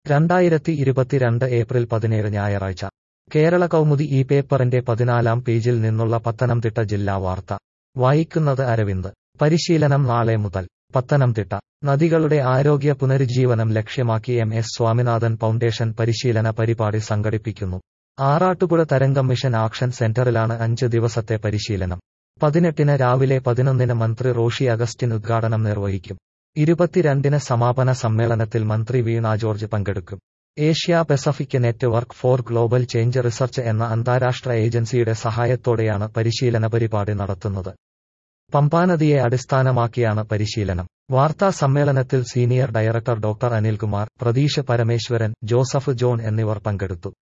രണ്ടായിരത്തി ഇരുപത്തിരണ്ട് ഏപ്രിൽ പതിനേഴ് ഞായറാഴ്ച കേരള കൗമുദി ഈ പേപ്പറിന്റെ പതിനാലാം പേജിൽ നിന്നുള്ള പത്തനംതിട്ട ജില്ലാ വാർത്ത വായിക്കുന്നത് അരവിന്ദ് പരിശീലനം നാളെ മുതൽ പത്തനംതിട്ട നദികളുടെ ആരോഗ്യ പുനരുജ്ജീവനം ലക്ഷ്യമാക്കി എം എസ് സ്വാമിനാഥൻ ഫൗണ്ടേഷൻ പരിശീലന പരിപാടി സംഘടിപ്പിക്കുന്നു ആറാട്ടുപുഴ തരംഗം മിഷൻ ആക്ഷൻ സെന്ററിലാണ് അഞ്ച് ദിവസത്തെ പരിശീലനം പതിനെട്ടിന് രാവിലെ പതിനൊന്നിന് മന്ത്രി റോഷി അഗസ്റ്റിൻ ഉദ്ഘാടനം നിർവഹിക്കും ഇരുപത്തിരണ്ടിന് സമാപന സമ്മേളനത്തിൽ മന്ത്രി വീണ ജോർജ് പങ്കെടുക്കും Asia Pacific network for global change research എന്ന അന്താരാഷ്ട്ര ഏജൻസിയുടെ സഹായത്തോടെയാണ് പരിശീലന പരിപാടി നടത്തുന്നത് പമ്പാനദിയെ അടിസ്ഥാനമാക്കിയാണ് പരിശീലനം വാർത്താ സമ്മേളനത്തിൽ senior director doctor Anilkumar Pratheesh Parameswaran Joseph John എന്നിവർ പങ്കെടുത്തു